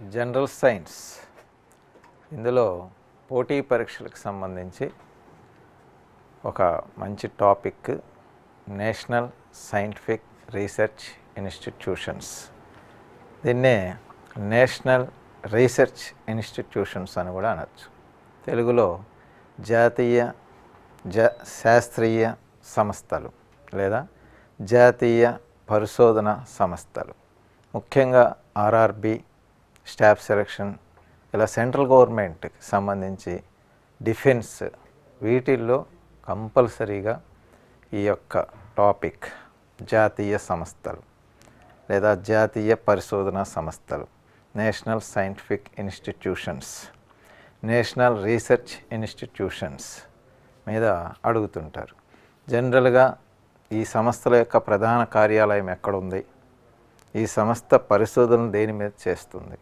general science ఇందులో పోటీ పరీక్షలకు సంబంధించి ఒక మంచి topic national scientific research institutions దీన్నే నేషనల్ రీసెర్చ్ ఇన్స్టిట్యూషన్స్ అని కూడా అనొచ్చు తెలుగులో జాతీయ జ శాస్త్రీయ సంస్థలు లేదా జాతీయ పరిశోధన సంస్థలు ముఖ్యంగా ఆర్ఆర్బి స్టాఫ్ సెలక్షన్ ఇలా సెంట్రల్ గవర్నమెంట్కి సంబంధించి డిఫెన్స్ వీటిల్లో కంపల్సరీగా ఈ యొక్క టాపిక్ జాతీయ సంస్థలు లేదా జాతీయ పరిశోధన సంస్థలు national scientific institutions national research institutions మీద అడుగుతుంటారు జనరల్గా ఈ సంస్థల యొక్క ప్రధాన కార్యాలయం ఎక్కడుంది ఈ సంస్థ పరిశోధనలు దేని మీద చేస్తుంది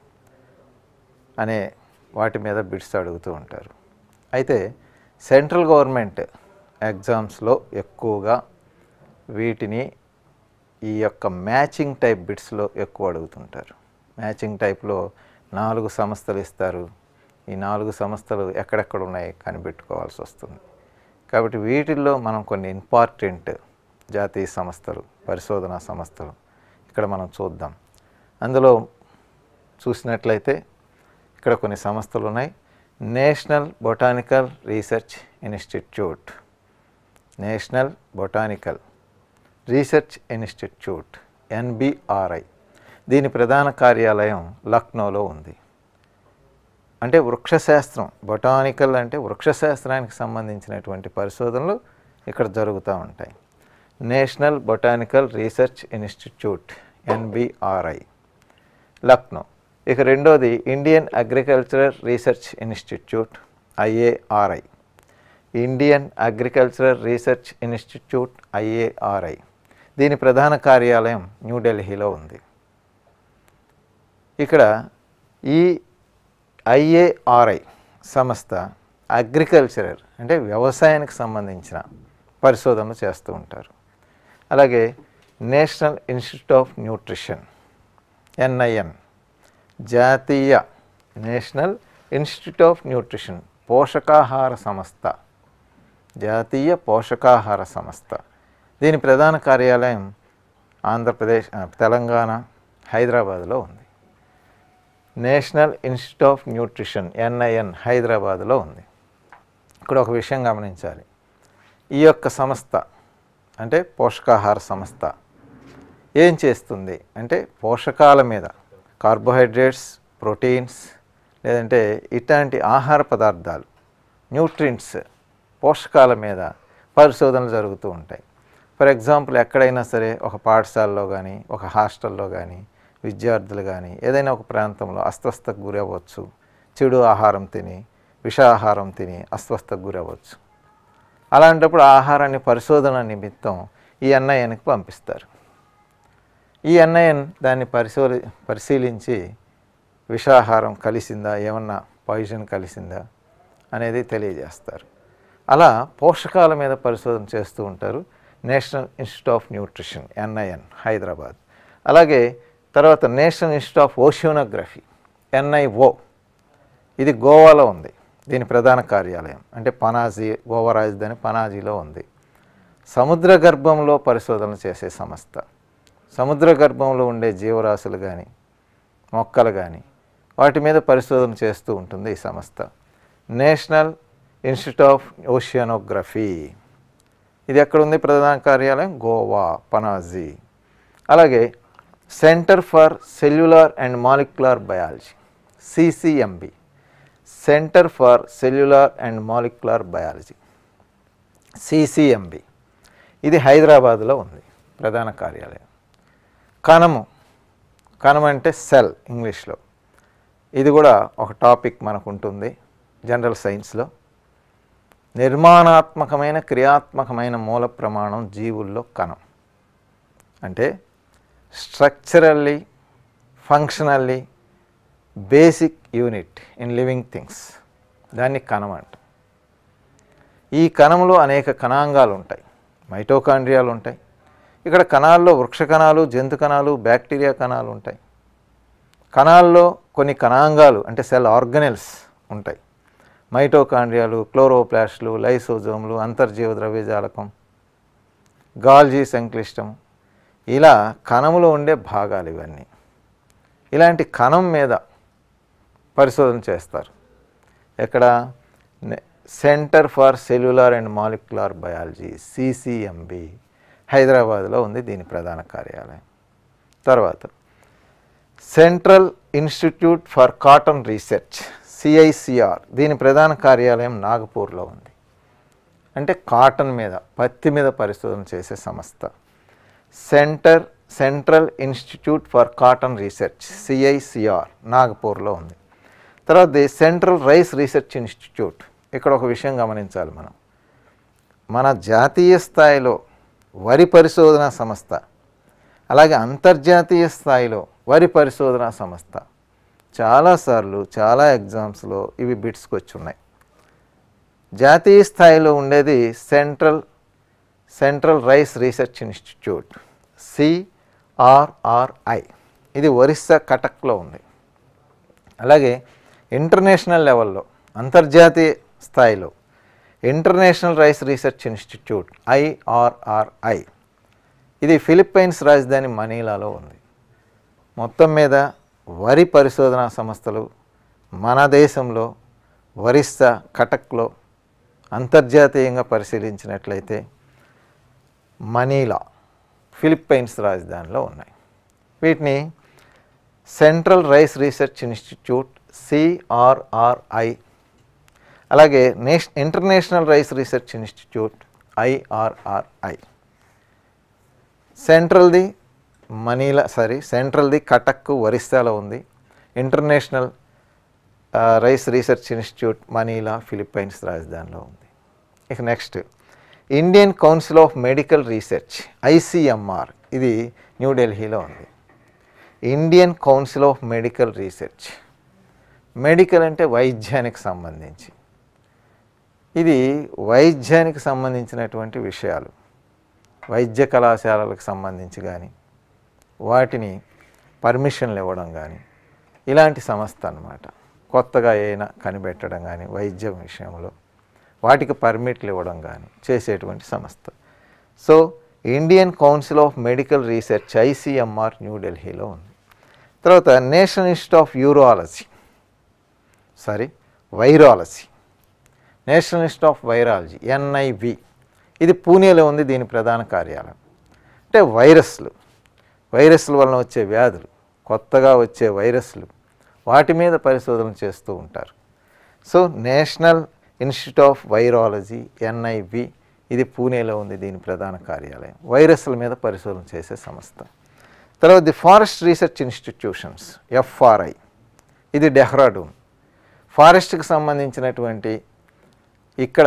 అనే వాటి మీద బిట్స్ అడుగుతూ ఉంటారు అయితే సెంట్రల్ గవర్నమెంట్ ఎగ్జామ్స్లో ఎక్కువగా వీటిని ఈ యొక్క మ్యాచింగ్ టైప్ బిట్స్లో ఎక్కువ అడుగుతుంటారు మ్యాచింగ్ టైప్లో నాలుగు సంస్థలు ఇస్తారు ఈ నాలుగు సంస్థలు ఎక్కడెక్కడ ఉన్నాయి కనిపెట్టుకోవాల్సి వస్తుంది కాబట్టి వీటిల్లో మనం కొన్ని ఇంపార్టెంట్ జాతీయ సంస్థలు పరిశోధనా సంస్థలు ఇక్కడ మనం చూద్దాం అందులో చూసినట్లయితే ఇక్కడ కొన్ని సంస్థలు ఉన్నాయి national botanical research institute national botanical research institute NBRI దీని ప్రధాన కార్యాలయం లక్నోలో ఉంది అంటే వృక్షశాస్త్రం బొటానికల్ అంటే వృక్షశాస్త్రానికి సంబంధించినటువంటి పరిశోధనలు ఇక్కడ జరుగుతూ ఉంటాయి national botanical research institute NBRI Lucknow ఇక రెండోది Indian agricultural research institute IARI Indian agricultural research institute IARI దీని ప్రధాన కార్యాలయం న్యూఢిల్లీలో ఉంది ఇక్కడ ఈ ఐఏఆర్ఐ సంస్థ అగ్రికల్చరల్ అంటే వ్యవసాయానికి సంబంధించిన పరిశోధనలు చేస్తూ ఉంటారు అలాగే national institute of nutrition NIN జాతీయ నేషనల్ ఇన్స్టిట్యూట్ ఆఫ్ న్యూట్రిషన్ పోషకాహార సంస్థ జాతీయ పోషకాహార సంస్థ దీని ప్రధాన కార్యాలయం ఆంధ్రప్రదేశ్ ఆ, తెలంగాణ హైదరాబాద్లో ఉంది national institute of nutrition NIN హైదరాబాద్లో ఉంది ఇక్కడ ఒక విషయం గమనించాలి ఈ యొక్క సంస్థ అంటే పోషకాహార సంస్థ ఏం చేస్తుంది అంటే పోషకాల మీద కార్బోహైడ్రేట్స్ ప్రోటీన్స్ లేదంటే ఇట్లాంటి ఆహార పదార్థాలు న్యూట్రియంట్స్ పోషకాల మీద పరిశోధనలు జరుగుతూ ఉంటాయి ఫర్ ఎగ్జాంపుల్ ఎక్కడైనా సరే ఒక పాఠశాలలో కానీ ఒక హాస్టల్లో కానీ విద్యార్థులు కానీ ఏదైనా ఒక ప్రాంతంలో అస్వస్థకు గురి అవ్వచ్చు చెడు ఆహారం తిని విషాహారం తిని అస్వస్థకు గురి అవ్వచ్చు అలాంటప్పుడు ఆ ఆహారాన్ని పరిశోధన నిమిత్తం ఈ ఎన్ఐఎన్కి పంపిస్తారు ఈ ఎన్ఐఎన్ దాన్ని పరిశోధి పరిశీలించి విషాహారం కలిసిందా ఏమన్నా పాయిజన్ కలిసిందా అనేది తెలియజేస్తారు అలా పోషకాల మీద పరిశోధన చేస్తూ ఉంటారు national institute of nutrition NIN Hyderabad అలాగే తర్వాత national institute of oceanography NIO ఇది గోవాలో ఉంది దీని ప్రధాన కార్యాలయం అంటే పనాజీ గోవా రాజధాని పనాజీలో ఉంది సముద్ర గర్భంలో పరిశోధనలు చేసే సంస్థ సముద్ర గర్భంలో ఉండే జీవరాశులు కానీ మొక్కలు కానీ వాటి మీద పరిశోధన చేస్తూ ఉంటుంది ఈ సంస్థ నేషనల్ ఇన్స్టిట్యూట్ ఆఫ్ ఓషియనోగ్రఫీ ఇది ఎక్కడుంది ప్రధాన కార్యాలయం గోవా పనాజీ అలాగే centre for cellular and molecular biology CCMB centre for cellular and molecular biology CCMB ఇది హైదరాబాద్లో ఉంది ప్రధాన కార్యాలయం కణము కణం అంటే సెల్ ఇంగ్లీష్లో ఇది కూడా ఒక టాపిక్ మనకు ఉంటుంది జనరల్ సైన్స్లో నిర్మాణాత్మకమైన క్రియాత్మకమైన మూల ప్రమాణం జీవుల్లో కణం అంటే structurally functionally basic unit in living things దాన్ని కణం అంట ఈ కణంలో అనేక కణాంగాలు ఉంటాయి మైటోకాండ్రియాలు ఉంటాయి ఇక్కడ కణాల్లో వృక్ష కణాలు జంతు కణాలు బ్యాక్టీరియా కణాలు ఉంటాయి కణాల్లో కొన్ని కణాంగాలు అంటే సెల్ ఆర్గనెల్స్ ఉంటాయి మైటోకాండ్రియాలు క్లోరోప్లాస్ట్లు లైసోజోమ్లు అంతర్జీవ ద్రవ్యజాలకం గాల్జీ సంక్లిష్టం ఇలా కణములో ఉండే భాగాలు ఇవన్నీ ఇలాంటి కణం మీద పరిశోధన చేస్తారు ఎక్కడ centre for cellular and molecular biology CCMB హైదరాబాద్లో ఉంది దీని ప్రధాన కార్యాలయం తర్వాత central institute for cotton research CICR దీని ప్రధాన కార్యాలయం నాగపూర్లో ఉంది అంటే కాటన్ మీద పత్తి మీద పరిశోధన చేసే సంస్థ centre central institute for cotton research CICR నాగపూర్లో ఉంది తర్వాత the central rice research institute ఇక్కడ ఒక విషయం గమనించాలి మనం మన జాతీయ స్థాయిలో వరి పరిశోధనా సంస్థ అలాగే అంతర్జాతీయ స్థాయిలో వరి పరిశోధనా సంస్థ చాలాసార్లు చాలా ఎగ్జామ్స్లో ఇవి బిట్స్కి వచ్చి ఉన్నాయి జాతీయ స్థాయిలో ఉండేది central central rice research institute CRRI ఇది ఒరిస్సా కటక్లో ఉంది అలాగే ఇంటర్నేషనల్ లెవెల్లో అంతర్జాతీయ స్థాయిలో international rice research institute IRRI ఇది ఫిలిప్పైన్స్ రాజధాని మనీలాలో ఉంది మొత్తం మీద వరి పరిశోధనా సంస్థలు మన దేశంలో ఒరిస్సా కటక్లో అంతర్జాతీయంగా పరిశీలించినట్లయితే మనీలా ఫిలిప్పైన్స్ రాజధానిలో ఉన్నాయి వీటిని central rice research institute CRRI అలాగే నేష్ international rice research institute IRRI సెంట్రల్ది మనీలా సారీ సెంట్రల్ది కటక్ ఒరిస్సాలో ఉంది ఇంటర్నేషనల్ ఆ, rice research institute Manila Philippines రాజధానిలో ఉంది ఇక next Indian council of medical research ICMR ఇది న్యూఢిల్లీలో ఉంది Indian council of medical research medical అంటే వైద్యానికి సంబంధించి ఇది వైద్యానికి సంబంధించినటువంటి విషయాలు వైద్య కళాశాలలకు సంబంధించి కానీ వాటిని పర్మిషన్లు ఇవ్వడం కానీ ఇలాంటి సంస్థ అన్నమాట కొత్తగా ఏదైనా కనిపెట్టడం కానీ వైద్యం విషయంలో వాటికి పర్మిట్లు ఇవ్వడం కానీ చేసేటువంటి సంస్థ so Indian council of medical research ICMR న్యూఢిల్లీలో ఉంది తర్వాత national institute of urology sorry virology national institute of virology NIV ఇది పూణేలో ఉంది దీని ప్రధాన కార్యాలయం అంటే వైరస్లు వైరస్ల వలన వచ్చే వ్యాధులు కొత్తగా వచ్చే వైరస్లు వాటి మీద పరిశోధన చేస్తూ ఉంటారు so national institute of virology NIV ఇది పూణేలో ఉంది దీని ప్రధాన కార్యాలయం వైరస్ల మీద పరిశోధన చేసే సంస్థ తర్వాత the forest research institutions FRI ఇది డెహ్రాడూన్ ఫారెస్ట్కి సంబంధించినటువంటి ఇక్కడ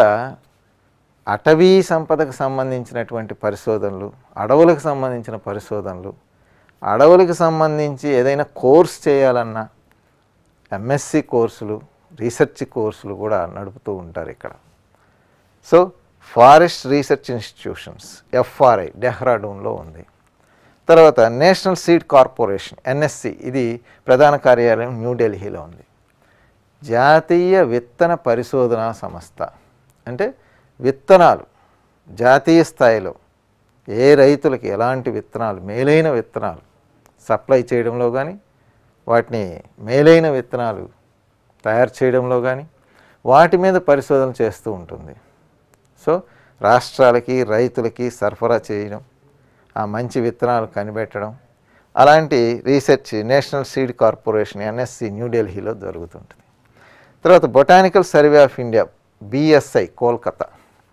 అటవీ సంపదకు సంబంధించినటువంటి పరిశోధనలు అడవులకు సంబంధించిన పరిశోధనలు అడవులకు సంబంధించి ఏదైనా కోర్స్ చేయాలన్నా ఎంఎస్సి కోర్సులు రీసెర్చ్ కోర్సులు కూడా నడుపుతూ ఉంటారు ఇక్కడ so forest research institutions FRI డెహ్రాడూన్లో ఉంది తర్వాత నేషనల్ సీడ్ కార్పొరేషన్ ఎన్ఎస్సి ఇది ప్రధాన కార్యాలయం న్యూఢిల్లీలో ఉంది జాతీయ విత్తన పరిశోధనా సంస్థ అంటే విత్తనాలు జాతీయ స్థాయిలో ఏ రైతులకి ఎలాంటి విత్తనాలు మేలైన విత్తనాలు సప్లై చేయడంలో కానీ వాటిని మేలైన విత్తనాలు తయారు చేయడంలో కానీ వాటి మీద పరిశోధన చేస్తూ ఉంటుంది సో రాష్ట్రాలకి రైతులకి సరఫరా చేయడం ఆ మంచి విత్తనాలు కనిపెట్టడం అలాంటి research national seed corporation NSC న్యూఢిల్లీలో జరుగుతుంటుంది తర్వాత botanical survey of India BSI Kolkata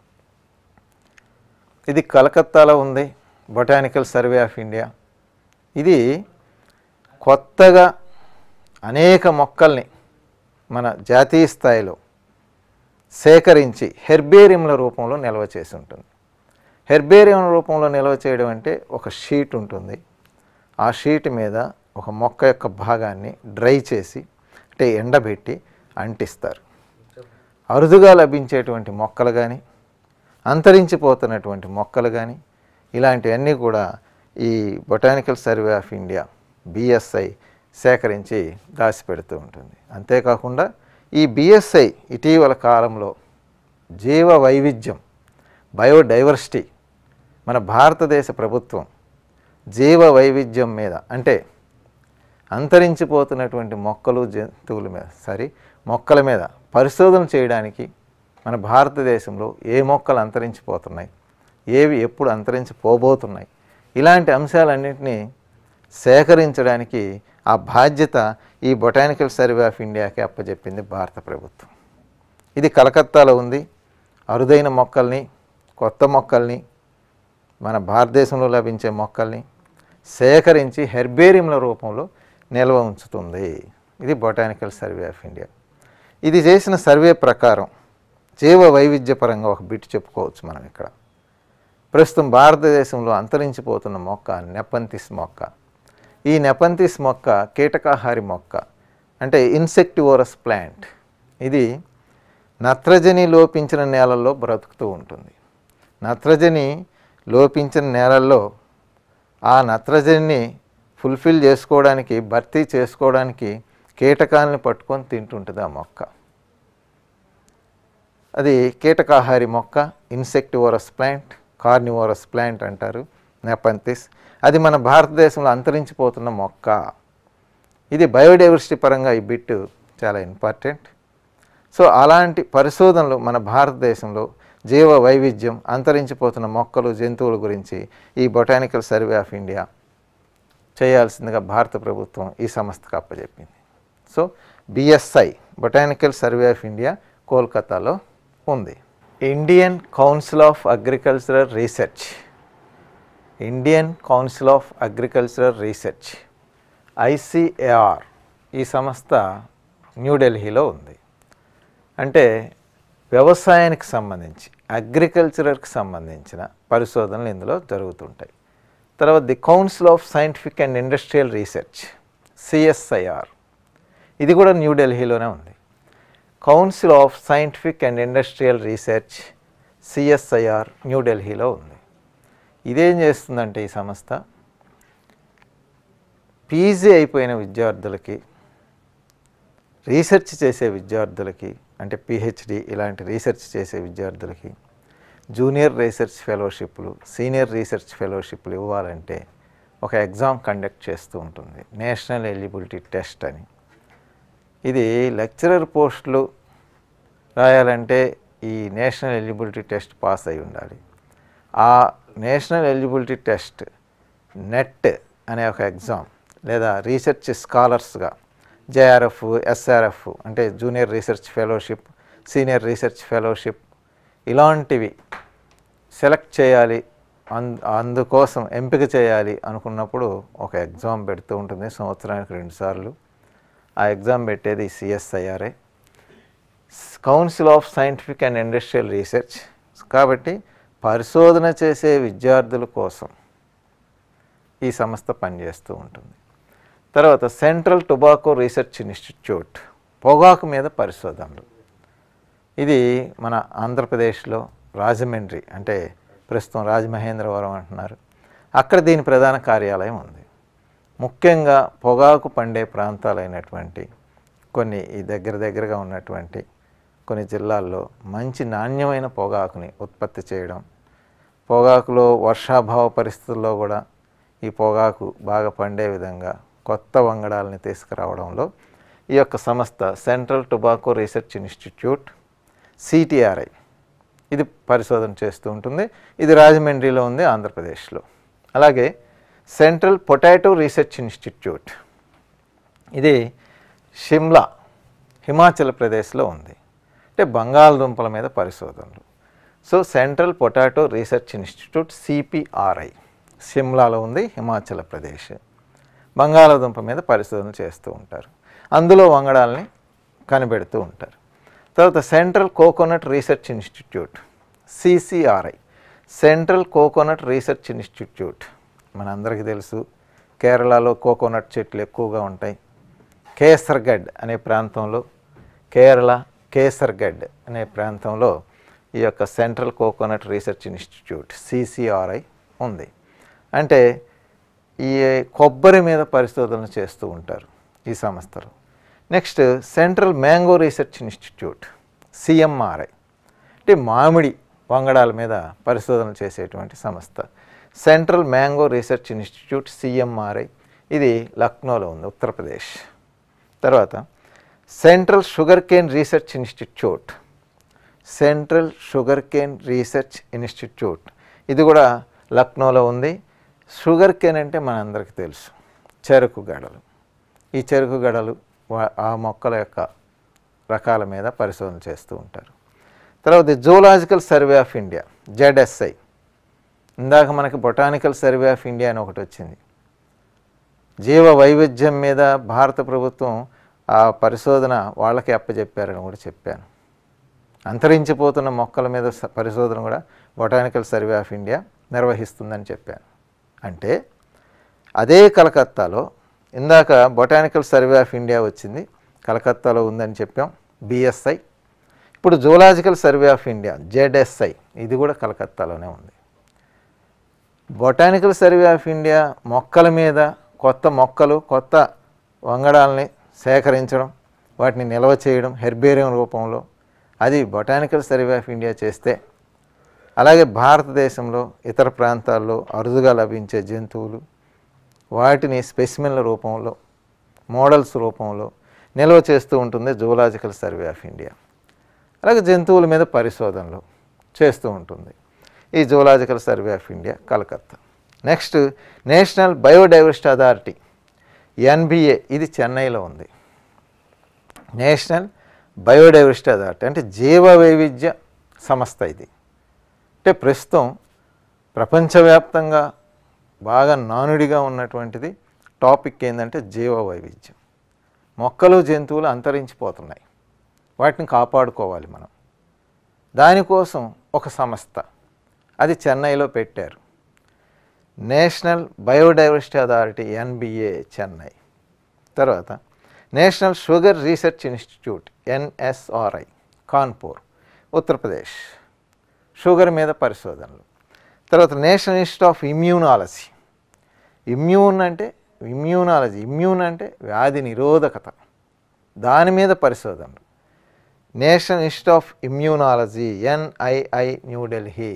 ఇది కలకత్తాలో ఉంది బొటానికల్ సర్వే ఆఫ్ ఇండియా ఇది కొత్తగా అనేక మొక్కల్ని మన జాతీయ స్థాయిలో సేకరించి హెర్బేరియంల రూపంలో నిల్వ చేసి ఉంటుంది హెర్బేరియం రూపంలో నిల్వ చేయడం అంటే ఒక షీట్ ఉంటుంది ఆ షీట్ మీద ఒక మొక్క యొక్క భాగాన్ని డ్రై చేసి అంటే ఎండబెట్టి అంటిస్తారు అరుదుగా లభించేటువంటి మొక్కలు కానీ అంతరించిపోతున్నటువంటి మొక్కలు కానీ ఇలాంటివన్నీ కూడా ఈ botanical survey of India BSI సేకరించి దాచిపెడుతూ ఉంటుంది అంతేకాకుండా ఈ బిఎస్ఐ ఇటీవల కాలంలో జీవ వైవిధ్యం బయోడైవర్సిటీ మన భారతదేశ ప్రభుత్వం జీవ వైవిధ్యం మీద అంటే అంతరించిపోతున్నటువంటి మొక్కలు జంతువుల మీద సారీ మొక్కల మీద పరిశోధన చేయడానికి మన భారతదేశంలో ఏ మొక్కలు అంతరించిపోతున్నాయి ఏవి ఎప్పుడు అంతరించిపోబోతున్నాయి ఇలాంటి అంశాలన్నింటినీ సేకరించడానికి ఆ బాధ్యత ఈ బొటానికల్ సర్వే ఆఫ్ ఇండియాకి అప్పచెప్పింది భారత ప్రభుత్వం ఇది కలకత్తాలో ఉంది అరుదైన మొక్కల్ని కొత్త మొక్కల్ని మన భారతదేశంలో లభించే మొక్కల్ని సేకరించి హెర్బేరియంల రూపంలో నిల్వ ఉంచుతుంది ఇది బొటానికల్ సర్వే ఆఫ్ ఇండియా ఇది చేసిన సర్వే ప్రకారం జీవ వైవిధ్యపరంగా ఒక బిట్ చెప్పుకోవచ్చు మనం ఇక్కడ ప్రస్తుతం భారతదేశంలో అంతరించిపోతున్న మొక్క నెపంతిస్ మొక్క ఈ నెపంతిస్ మొక్క కీటకాహారి మొక్క అంటే ఇన్సెక్టివోరస్ ప్లాంట్ ఇది నత్రజని లోపించిన నేలల్లో బ్రతుకుతూ ఉంటుంది నత్రజని లోపించిన నేలల్లో ఆ నత్రజనిని ఫుల్ఫిల్ చేసుకోవడానికి భర్తీ చేసుకోవడానికి కీటకాలను పట్టుకొని తింటుంటుంది ఆ మొక్క అది కీటకాహారి మొక్క ఇన్సెక్టివోరస్ ప్లాంట్ కార్నివోరస్ ప్లాంట్ అంటారు నెపంతిస్ అది మన భారతదేశంలో అంతరించిపోతున్న మొక్క ఇది బయోడైవర్సిటీ పరంగా ఈ బిట్ చాలా ఇంపార్టెంట్ సో అలాంటి పరిశోధనలు మన భారతదేశంలో జీవ వైవిధ్యం అంతరించిపోతున్న మొక్కలు జంతువుల గురించి ఈ బొటానికల్ సర్వే ఆఫ్ ఇండియా చేయాల్సిందిగా భారత ప్రభుత్వం ఈ సంస్థకు అప్పచెప్పింది so BSI botanical survey of India కోల్కతాలో ఉంది Indian council of agricultural research Indian council of agricultural research ICAR ఈ సంస్థ న్యూఢిల్లీలో ఉంది అంటే వ్యవసాయానికి సంబంధించి అగ్రికల్చర్కి సంబంధించిన పరిశోధనలు ఇందులో జరుగుతుంటాయి తర్వాత the council of scientific and industrial research CSIR ఇది కూడా న్యూఢిల్లీలోనే ఉంది council of scientific and industrial research CSIR న్యూఢిల్లీలో ఉంది ఇదేం చేస్తుందంటే ఈ సంస్థ పీజీ అయిపోయిన విద్యార్థులకి రీసెర్చ్ చేసే విద్యార్థులకి అంటే పిహెచ్డి ఇలాంటి రీసెర్చ్ చేసే విద్యార్థులకి జూనియర్ రీసెర్చ్ ఫెలోషిప్లు సీనియర్ రీసెర్చ్ ఫెలోషిప్లు ఇవ్వాలంటే ఒక ఎగ్జామ్ కండక్ట్ చేస్తూ ఉంటుంది నేషనల్ ఎలిజిబిలిటీ టెస్ట్ అని ఇది లెక్చరర్ పోస్టులు రాయాలంటే ఈ నేషనల్ ఎలిజిబిలిటీ టెస్ట్ పాస్ అయి ఉండాలి ఆ నేషనల్ ఎలిజిబిలిటీ టెస్ట్ నెట్ అనే ఒక ఎగ్జామ్ లేదా రీసెర్చ్ స్కాలర్స్గా జేఆర్ఎఫ్ ఎస్ఆర్ఎఫ్ అంటే junior research fellowship senior research fellowship ఇలాంటివి సెలెక్ట్ చేయాలి అందు అందుకోసం ఎంపిక చేయాలి అనుకున్నప్పుడు ఒక ఎగ్జామ్ పెడుతూ ఉంటుంది సంవత్సరానికి రెండుసార్లు ఆ ఎగ్జామ్ పెట్టేది సిఎస్ఐఆర్ఏ council of scientific and industrial research కాబట్టి పరిశోధన చేసే విద్యార్థుల కోసం ఈ సంస్థ పనిచేస్తూ ఉంటుంది తర్వాత సెంట్రల్ టొబాకో రీసెర్చ్ ఇన్స్టిట్యూట్ పొగాకు మీద పరిశోధనలు ఇది మన ఆంధ్రప్రదేశ్లో రాజమండ్రి అంటే ప్రస్తుతం రాజమహేంద్రవరం అంటున్నారు అక్కడ దీని ప్రధాన కార్యాలయం ఉంది ముఖ్యంగా పొగాకు పండే ప్రాంతాలైనటువంటి కొన్ని ఈ దగ్గర దగ్గరగా ఉన్నటువంటి కొన్ని జిల్లాల్లో మంచి నాణ్యమైన పొగాకుని ఉత్పత్తి చేయడం పొగాకులో వర్షాభావ పరిస్థితుల్లో కూడా ఈ పొగాకు బాగా పండే విధంగా కొత్త వంగడాలని తీసుకురావడంలో ఈ యొక్క సంస్థ central tobacco research institute CTRI ఇది పరిశోధన చేస్తూ ఉంటుంది ఇది రాజమండ్రిలో ఉంది ఆంధ్రప్రదేశ్లో అలాగే సెంట్రల్ పొటాటో రీసెర్చ్ ఇన్స్టిట్యూట్ ఇది షిమ్లా హిమాచల్ ప్రదేశ్లో ఉంది అంటే బంగాళదుంపల మీద పరిశోధనలు so central potato research institute CPRI షిమ్లాలో ఉంది హిమాచల్ ప్రదేశ్ బంగాళాదుంప మీద పరిశోధనలు చేస్తూ ఉంటారు అందులో వంగడాలని కనిపెడుతూ ఉంటారు తర్వాత central coconut research institute CCRI central coconut research institute మనందరికీ తెలుసు కేరళలో కోకోనట్ చెట్లు ఎక్కువగా ఉంటాయి కేసర్గఢ్ అనే ప్రాంతంలో కేరళ కేసర్గఢ్ అనే ప్రాంతంలో ఈ యొక్క central coconut research institute CCRI ఉంది అంటే ఈ కొబ్బరి మీద పరిశోధనలు చేస్తూ ఉంటారు ఈ సంస్థలు next central mango research institute CMRI అంటే మామిడి వంగడాల మీద పరిశోధన చేసేటువంటి సంస్థ central mango research institute CMRI ఇది లక్నోలో ఉంది ఉత్తరప్రదేశ్ తర్వాత central sugar cane research institute central sugar cane research institute ఇది కూడా లక్నోలో ఉంది షుగర్ కేన్ అంటే మనందరికీ తెలుసు చెరుకు గడలు ఈ చెరుకు గడలు వా- ఆ మొక్కల యొక్క రకాల మీద పరిశోధన చేస్తూ ఉంటారు తర్వాత zoological survey of India ZSI ఇందాక మనకి బొటానికల్ సర్వే ఆఫ్ ఇండియా అని ఒకటి వచ్చింది జీవ వైవిధ్యం మీద భారత ప్రభుత్వం ఆ పరిశోధన వాళ్ళకి అప్పచెప్పారని కూడా చెప్పాను అంతరించిపోతున్న మొక్కల మీద స- పరిశోధన కూడా బొటానికల్ సర్వే ఆఫ్ ఇండియా నిర్వహిస్తుందని చెప్పాను అంటే అదే కలకత్తాలో ఇందాక బొటానికల్ సర్వే ఆఫ్ ఇండియా వచ్చింది కలకత్తాలో ఉందని చెప్పాం బిఎస్ఐ ఇప్పుడు zoological survey of India ZSI ఇది కూడా కలకత్తాలోనే ఉంది బొటానికల్ సర్వే ఆఫ్ ఇండియా మొక్కల మీద కొత్త మొక్కలు కొత్త వంగడాలని సేకరించడం వాటిని నిల్వ చేయడం హెర్బేరియం రూపంలో అది బొటానికల్ సర్వే ఆఫ్ ఇండియా చేస్తే అలాగే భారతదేశంలో ఇతర ప్రాంతాల్లో అరుదుగా లభించే జంతువులు వాటిని స్పెసిమెన్ల రూపంలో మోడల్స్ రూపంలో నిల్వ చేస్తూ ఉంటుంది జూలాజికల్ సర్వే ఆఫ్ ఇండియా అలాగే జంతువుల మీద పరిశోధనలు చేస్తూ ఉంటుంది ఈ zoological survey of India Calcutta next national biodiversity authority NBA ఇది చెన్నైలో ఉంది నేషనల్ బయోడైవర్సిటీ అథారిటీ అంటే జీవ వైవిధ్య సంస్థ ఇది అంటే ప్రస్తుతం ప్రపంచవ్యాప్తంగా బాగా నానుడిగా ఉన్నటువంటిది టాపిక్ ఏంటంటే జీవ వైవిధ్యం మొక్కలు జంతువులు అంతరించిపోతున్నాయి వాటిని కాపాడుకోవాలి మనం దానికోసం ఒక సంస్థ అది చెన్నైలో పెట్టారు national biodiversity authority NBA Chennai తర్వాత national sugar research institute NSRI Kanpur Uttar Pradesh sugar మీద పరిశోధనలు తర్వాత national institute of immunology immune అంటే ఇమ్యూనాలజీ ఇమ్యూన్ అంటే వ్యాధి నిరోధకత దాని మీద పరిశోధనలు national institute of immunology NII New Delhi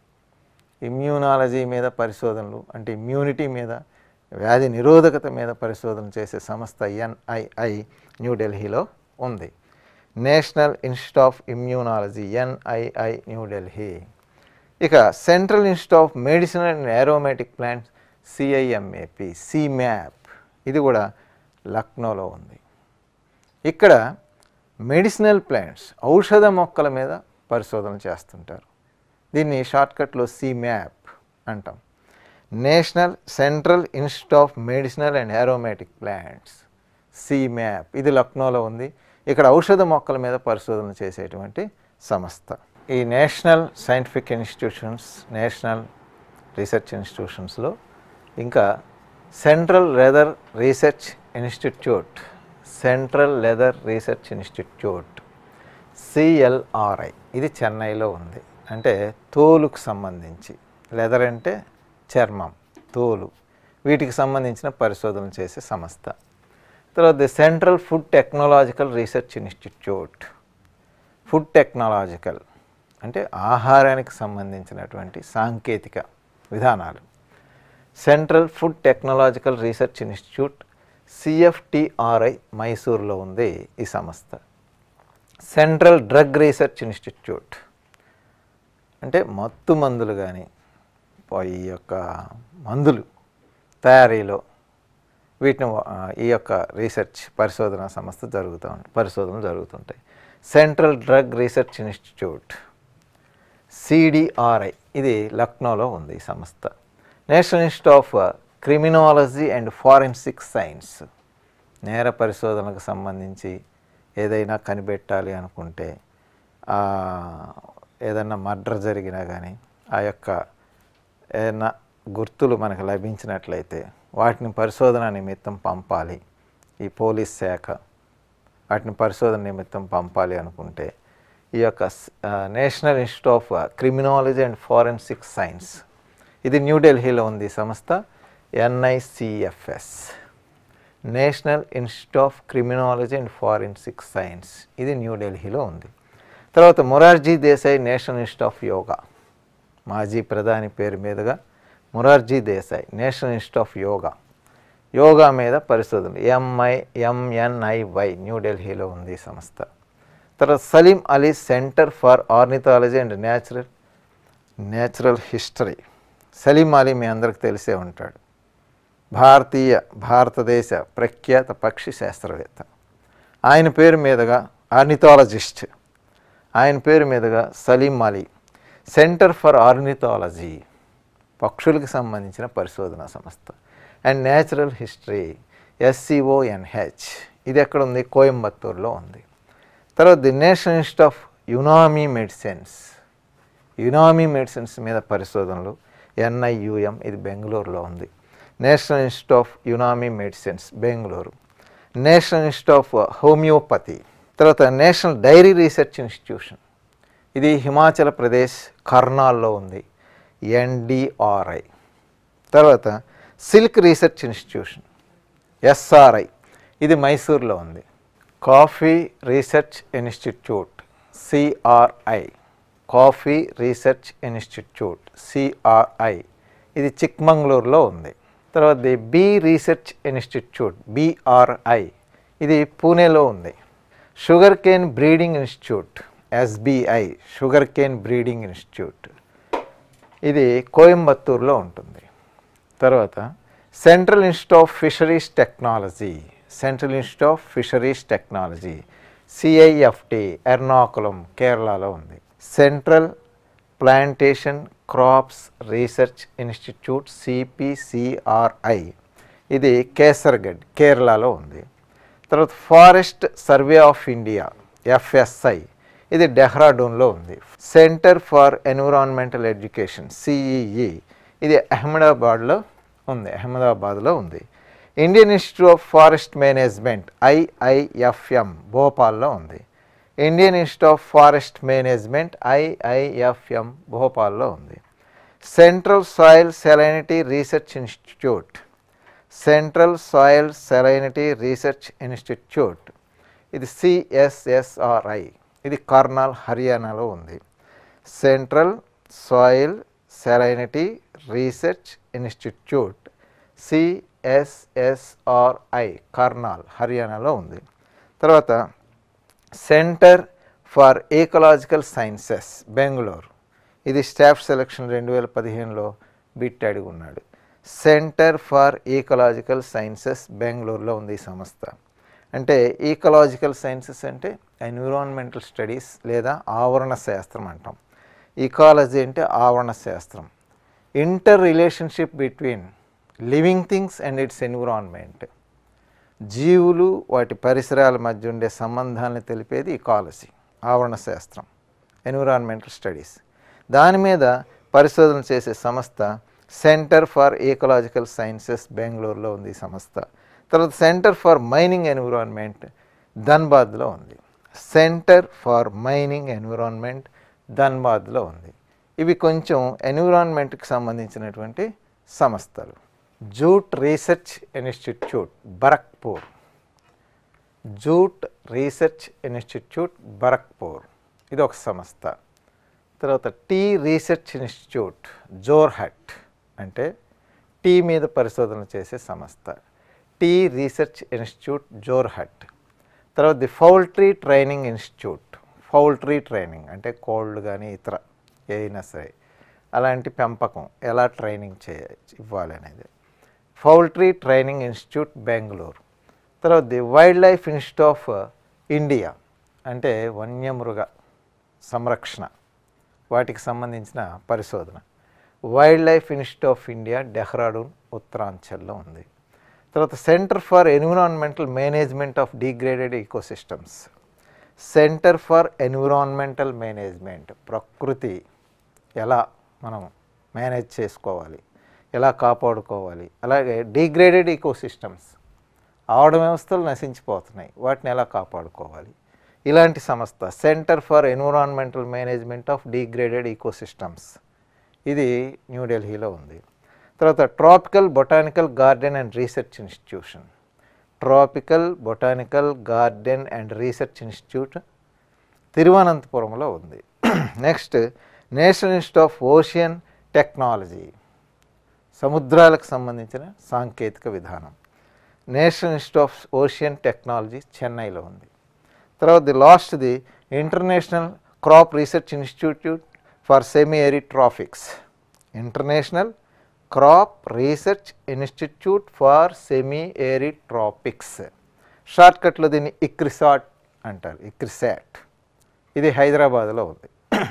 immunology మీద పరిశోధనలు అంటే ఇమ్యూనిటీ మీద వ్యాధి నిరోధకత మీద పరిశోధన చేసే సంస్థ ఎన్ఐఐ న్యూఢిల్లీలో ఉంది national institute of immunology NII New Delhi ఇక central institute of medicine and aromatic plants CIMAP CIMAP ఇది కూడా లక్నోలో ఉంది ఇక్కడ మెడిసినల్ ప్లాంట్స్ ఔషధ మొక్కల మీద పరిశోధన చేస్తుంటారు దీన్ని షార్ట్కట్లో సిమ్యాప్ అంటాం national central institute of medicinal and aromatic plants CIMAP ఇది లక్నోలో ఉంది ఇక్కడ ఔషధ మొక్కల మీద పరిశోధన చేసేటువంటి సంస్థ ఈ national scientific institutions national research ఇన్స్టిట్యూషన్స్లో ఇంకా central leather research institute central leather research institute CLRI ఇది చెన్నైలో ఉంది అంటే తోలుకు సంబంధించి లెదర్ అంటే చర్మం తోలు వీటికి సంబంధించిన పరిశోధన చేసే సంస్థ తర్వాత the central food technological research institute food technological అంటే ఆహారానికి సంబంధించినటువంటి సాంకేతిక విధానాలు central food technological research institute CFTRI మైసూర్లో ఉంది ఈ సంస్థ సెంట్రల్ డ్రగ్ రీసెర్చ్ ఇన్స్టిట్యూట్ అంటే మత్తు మందులు కానీ ఈ యొక్క మందులు తయారీలో వీటిని ఆ, ఈ యొక్క రీసెర్చ్ పరిశోధన సంస్థ జరుగుతూ ఉంటాయి పరిశోధనలు జరుగుతుంటాయి central drug research institute CDRI ఇది లక్నోలో ఉంది ఈ సంస్థ national institute of criminology and forensic science నేర పరిశోధనకు సంబంధించి ఏదైనా కనిపెట్టాలి అనుకుంటే ఆ, ఏదైనా మర్డర్ జరిగినా కానీ ఆ యొక్క ఏదైనా గుర్తులు మనకు లభించినట్లయితే వాటిని పరిశోధన నిమిత్తం పంపాలి ఈ పోలీస్ శాఖ వాటిని పరిశోధన నిమిత్తం పంపాలి అనుకుంటే ఈ యొక్క స్- ఆ, national institute of criminology and forensic science ఇది న్యూఢిల్లీలో ఉంది ఈ సంస్థ NICFS national institute of criminology and forensic science ఇది న్యూఢిల్లీలో ఉంది తర్వాత Morarji Desai national institute of yoga మాజీ ప్రధాని పేరు మీదుగా Morarji Desai national institute of yoga yoga మీద పరిశోధనలు ఎంఐ ఎంఎన్ఐవై న్యూఢిల్లీలో ఉంది ఈ సంస్థ తర్వాత Salim Ali centre for ornithology and natural natural history Salim Ali మీ అందరికి తెలిసే ఉంటాడు భారతీయ భారతదేశ ప్రఖ్యాత పక్షి శాస్త్రవేత్త ఆయన పేరు మీదుగా ఆర్నిథాలజిస్ట్ ఆయన పేరు మీదుగా Salim Ali centre for ornithology పక్షులకు సంబంధించిన పరిశోధన సంస్థ అండ్ న్యాచురల్ హిస్టరీ ఎస్సిఓఎన్హెచ్ ఇది ఎక్కడ ఉంది కోయంబత్తూరులో ఉంది తర్వాత the national institute of Unani medicines Unani medicines మీద పరిశోధనలు ఎన్ఐయుఎం ఇది బెంగళూరులో ఉంది national institute of Unani medicines Bengaluru national institute of homeopathy తర్వాత నేషనల్ డైరీ రీసెర్చ్ ఇన్స్టిట్యూషన్ ఇది హిమాచల్ ప్రదేశ్ కర్నాల్లో ఉంది ఎన్డిఆర్ఐ తర్వాత సిల్క్ రీసెర్చ్ ఇన్స్టిట్యూషన్ ఎస్ఆర్ఐ ఇది మైసూర్లో ఉంది coffee research institute CRI coffee research institute CRI ఇది చిక్మంగళూరులో ఉంది తర్వాత the bee research institute BRI ఇది పూణేలో ఉంది sugar cane breeding institute SBI sugar cane breeding institute ఇది కోయంబత్తూరులో ఉంటుంది తర్వాత central institute of fisheries technology central institute of fisheries technology CIFT Ernakulam కేరళలో ఉంది central plantation crops research institute CPCRI ఇది కేసర్గఢ్ కేరళలో ఉంది తర్వాత forest survey of India FSI ఇది డెహ్రాడూన్లో ఉంది centre for environmental education CEE ఇది అహ్మదాబాద్లో ఉంది అహ్మదాబాద్లో ఉంది Indian institute of forest management IIFM భోపాల్లో ఉంది Indian institute of forest management IIFM భోపాల్లో ఉంది central soil salinity research institute central soil salinity research institute ఇది సిఎస్ఎస్ఆర్ఐ ఇది కర్నాల్ హర్యానాలో ఉంది central soil salinity research institute CSSRI Karnal హర్యానాలో ఉంది తర్వాత centre for ecological sciences Bengaluru ఇది స్టాఫ్ సెలక్షన్ రెండు వేల పదిహేనులో బిట్ అడిగి ఉన్నాడు సెంటర్ ఫర్ ఈకలాజికల్ సైన్సెస్ బెంగళూరులో ఉంది ఈ సంస్థ అంటే ఈకలాజికల్ సైన్సెస్ అంటే ఎన్విరాన్మెంటల్ స్టడీస్ లేదా ఆవరణ శాస్త్రం అంటాం ఈకాలజీ అంటే ఆవరణ శాస్త్రం inter relationship between living things and its environment జీవులు వాటి పరిసరాల మధ్య ఉండే సంబంధాలను తెలిపేది ఈకాలజీ ఆవరణ శాస్త్రం ఎన్విరాన్మెంటల్ స్టడీస్ దాని మీద పరిశోధన చేసే సంస్థ సెంటర్ ఫర్ ఈకలాజికల్ సైన్సెస్ బెంగళూరులో ఉంది ఈ సంస్థ తర్వాత సెంటర్ ఫర్ మైనింగ్ ఎన్విరాన్మెంట్ ధన్బాద్లో ఉంది సెంటర్ ఫర్ మైనింగ్ ఎన్విరాన్మెంట్ ధన్బాద్లో ఉంది ఇవి కొంచెం ఎన్విరాన్మెంట్కి సంబంధించినటువంటి సంస్థలు jute research institute Barrackpore jute research institute Barrackpore ఇది ఒక సంస్థ తర్వాత టీ రీసెర్చ్ ఇన్స్టిట్యూట్ జోర్హట్ అంటే టీ మీద పరిశోధన చేసే సంస్థ టీ రీసెర్చ్ ఇన్స్టిట్యూట్ జోర్హట్ తర్వాత the poultry training institute poultry training అంటే కోళ్ళు కానీ ఇతర ఏదైనా సరే అలాంటి పెంపకం ఎలా ట్రైనింగ్ చేయ ఇవ్వాలి అనేది పౌల్ట్రీ ట్రైనింగ్ ఇన్స్టిట్యూట్ బెంగళూరు తర్వాత the wildlife institute of India అంటే వన్యమృగ సంరక్షణ వాటికి సంబంధించిన పరిశోధన wildlife institute of India Dehradun ఉత్తరాంచల్లో ఉంది తర్వాత centre for environmental management of degraded ecosystems centre for environmental management ప్రకృతి ఎలా మనం మేనేజ్ చేసుకోవాలి ఎలా కాపాడుకోవాలి అలాగే డిగ్రేడెడ్ ఈకోసిస్టమ్స్ ఆవిడ వ్యవస్థలు నశించిపోతున్నాయి వాటిని ఎలా కాపాడుకోవాలి ఇలాంటి సంస్థ centre for environmental management of degraded ecosystems ఇది న్యూఢిల్లీలో ఉంది తర్వాత tropical botanical garden and research institution tropical botanical garden and research institute తిరువనంతపురంలో ఉంది next national institute of ocean technology సముద్రాలకు సంబంధించిన సాంకేతిక విధానం national institute of ocean technology చెన్నైలో ఉంది తర్వాత the last the international crop research institute for semi arid tropics international crop research institute for semi arid tropics షార్ట్కట్లో దీన్ని ఇక్రిసాట్ అంటారు ఇక్రిసాట్ ఇది హైదరాబాద్లో ఉంది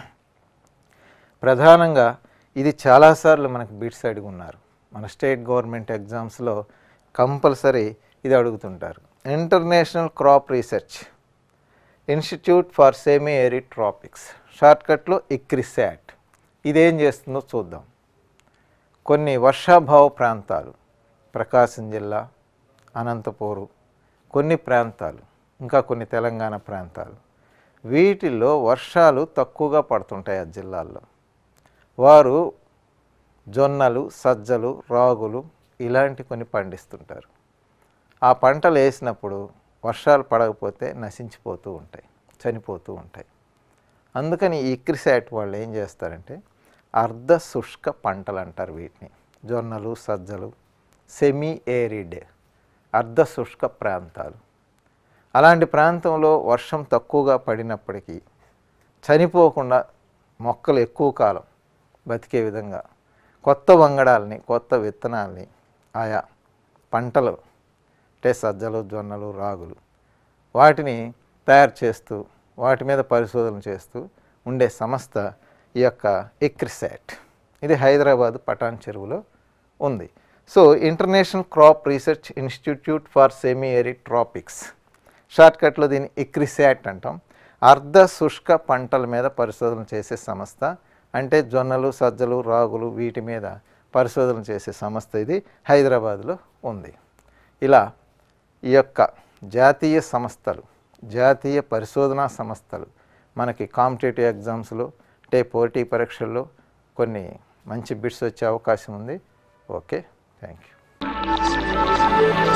ప్రధానంగా ఇది చాలాసార్లు మనకు బిట్స్ అడిగి ఉన్నారు మన స్టేట్ గవర్నమెంట్ ఎగ్జామ్స్లో కంపల్సరీ ఇది అడుగుతుంటారు international crop research institute for semi arid tropics షార్ట్కట్లో ఇక్రిసాట్ ఇదేం చేస్తుందో చూద్దాం కొన్ని వర్షాభావ ప్రాంతాలు ప్రకాశం జిల్లా అనంతపూరు కొన్ని ప్రాంతాలు ఇంకా కొన్ని తెలంగాణ ప్రాంతాలు వీటిల్లో వర్షాలు తక్కువగా పడుతుంటాయి ఆ జిల్లాల్లో వారు జొన్నలు సజ్జలు రాగులు ఇలాంటి కొన్ని పండిస్తుంటారు ఆ పంటలు వేసినప్పుడు వర్షాలు పడకపోతే నశించిపోతూ ఉంటాయి చనిపోతూ ఉంటాయి అందుకని ఈ ఇక్రిసాట్ వాళ్ళు ఏం చేస్తారంటే అర్ధ శుష్క పంటలు అంటారు వీటిని జొన్నలు సజ్జలు సెమీ ఏరిడ్ అర్ధ శుష్క ప్రాంతాలు అలాంటి ప్రాంతంలో వర్షం తక్కువగా పడినప్పటికీ చనిపోకుండా మొక్కలు ఎక్కువ కాలం బతికే విధంగా కొత్త వంగడాలని కొత్త విత్తనాల్ని ఆయా పంటలు అంటే సజ్జలు జొన్నలు రాగులు వాటిని తయారు చేస్తూ వాటి మీద పరిశోధన చేస్తూ ఉండే సంస్థ ఈ యొక్క ఎక్రిసాట్ ఇది హైదరాబాద్ పటాన్ చెరువులో ఉంది so international crop research institute for semi arid tropics షార్ట్కట్లో దీన్ని ఎక్రిసాట్ అంటాం అర్ధ శుష్క పంటల మీద పరిశోధన చేసే సంస్థ అంటే జొన్నలు సజ్జలు రాగులు వీటి మీద పరిశోధన చేసే సంస్థ ఇది హైదరాబాద్లో ఉంది ఇలా ఈ యొక్క జాతీయ సంస్థలు జాతీయ పరిశోధనా సంస్థలు మనకి కాంపిటేటివ్ ఎగ్జామ్స్లో అంటే పోటీ పరీక్షల్లో కొన్ని మంచి బిట్స్ వచ్చే అవకాశం ఉంది ఓకే థ్యాంక్ యూ